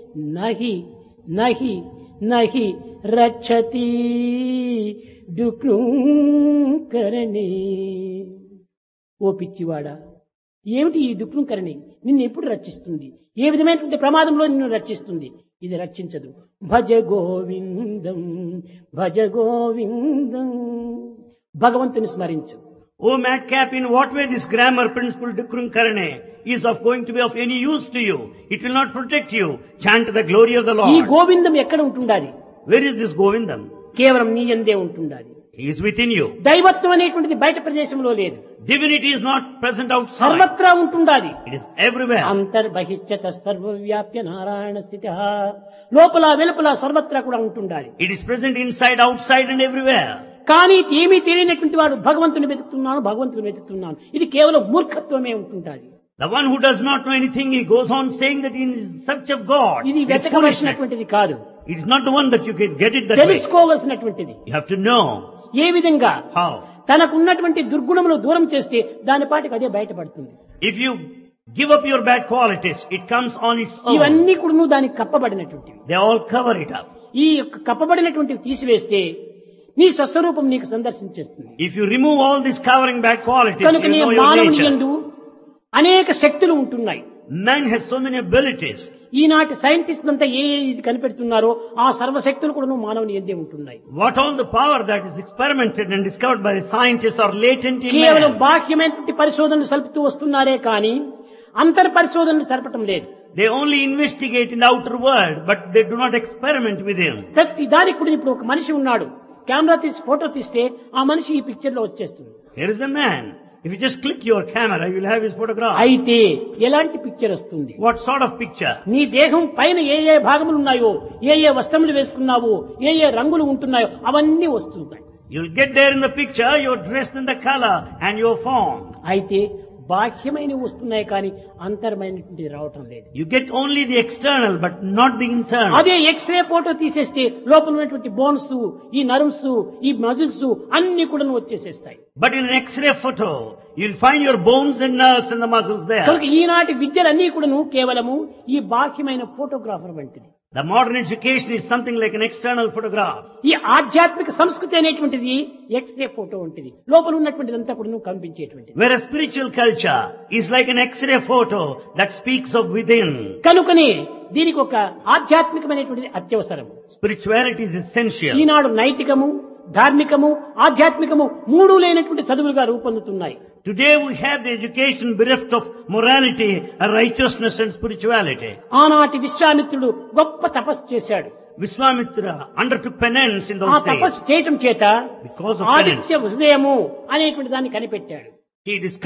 నహి నహి నహి రక్షతి డుక్రూకరణి ఓ పిచ్చివాడా ఏమిటి ఈ డుక్రూకరణి నిన్ను ఎప్పుడు రక్షిస్తుంది ఏ విధమైనటువంటి ప్రమాదంలో నిన్ను రక్షిస్తుంది ఇది రక్షించదు భజ గోవిందం భజ గోవిందం భగవంతుని స్మరించు O madcap, in what way this grammar principle Dukrum Karane is of going to be of any use to you? It will not protect you. Chant the glory of the ఈ Lord. గోవిందం ఎక్కడ ఉంటుండాలి Where is this Govindam? కేవలం నీ ఎందే ఉంటుండాలి He is within you. దైవత్వం అనేటువంటిది బయట ప్రదేశంలో లేదు Divinity is not present outside. సర్వత్రా ఉంటుండాలి It is everywhere. అంతర్బహిష్యత సర్వవ్యాప్య నారాయణ స్థితి లోపల వెలుపల సర్వత్రా కూడా ఉంటుండాలి It is present inside, outside and everywhere. కానీ ఏమీ తెలియనటువంటి వాడు భగవంతుని వెతుకుతున్నాను భగవంతుని వెతుకుతున్నాను ఇది కేవలం మూర్ఖత్వమే ఉంటుంటాది The one who does not know anything, he goes on saying that he is in search of God. ఇది It is foolishness. వెతకవలసినటువంటిది కాదు It is not the one that you can get it that way. తెలుసుకోవలసినటువంటిది You have to know ఏ విధంగా how. తనకున్నటువంటి దుర్గుణములు దూరం చేస్తే దాని పాటికి అదే బయటపడుతుంది If you give up your bad qualities, it comes on its own. ఇవన్నీ కూడా దానికి కప్పబడినటువంటివి They all cover it up. ఈ యొక్క కప్పబడినటువంటివి తీసివేస్తే నీ స్వస్వరూపం నీకు సందర్శించేస్తుంది If you remove all these covering bad qualities, కనుక you నీ know your మానవుని nature. యందు అనేక శక్తులు ఉంటున్నాయి Man has so many abilities. ఈనాటి సైంటిస్టులు అంతా ఏ ఏ ఇది కనిపెడుతున్నారో ఆ సర్వశక్తులు కూడా మానవుని ఎందే ఉంటున్నాయి What all the power that is experimented and discovered by the scientists are latent in కేవలం man. బాహ్యమైనటువంటి పరిశోధనలు సలుపుతూ వస్తున్నారే కానీ అంతర్ పరిశోధనలు సరపటం లేదు They only investigate in the outer world, but they do not experiment within. ప్రతి దానికి కూడా ఇప్పుడు ఒక మనిషి ఉన్నాడు కెమెరా తీసి ఫోటో తీస్తే ఆ మనిషి ఈ పిక్చర్ లో వచ్చేస్తుంది Here is a man. If you just click your camera, you will have his photograph. అయితే ఎలాంటి పిక్చర్ వస్తుంది What sort of picture? నీ దేహం పైన ఏ ఏ భాగములు ఉన్నాయో ఏ ఏ వస్త్రములు వేసుకున్నావో ఏ ఏ రంగులు ఉంటున్నాయో అవన్నీ వస్తున్నాయి You'll get there in the picture, you're dressed in the color and your form. అయితే బాహ్యమైనవి వస్తున్నాయి కానీ అంతరమైనటువంటి రావటం లేదు You get only the external, but not the internal. అదే ఎక్స్రే ఫోటో తీసేస్తే లోపల ఉన్నటువంటి బోన్స్ ఈ నర్వ్స్ ఈ మజిల్స్ అన్ని కూడా వచ్చేసేస్తాయి But in an X-ray photo, you'll find your bones and nerves and the muscles there. కనుక ఈనాటి విద్యలన్నీ కూడాను కేవలము ఈ బాహ్యమైన ఫోటోగ్రాఫర్ వంటిది The modern education is something like an external photograph. ఈ ఆధ్యాత్మిక సంస్కృతి అనేటువంటిది ఎక్స్రే ఫోటో వంటిది లోపల ఉన్నటువంటిది అంతా కూడా కనిపించేటువంటిది Whereas spiritual culture is like an X-ray photo that speaks of within. కనుకనే దీనికి ఒక ఆధ్యాత్మికమైనటువంటిది అత్యవసరం Spirituality is essential. ఈనాడు నైతికము ధార్మికము ఆధ్యాత్మికము మూడు లేనటువంటి చదువులుగా రూపొందుతున్నాయి Today we have the education bereft of morality, righteousness and spirituality. ఆనాటి విశ్వామిత్రుడు గొప్ప తపస్సు చేశాడు Vishwamitra undertook penance in ఆ those days. తపస్సు చేయటం చేత Because of ఆదిత్య హృదయము అనేటువంటి దాన్ని కనిపెట్టాడు He discovered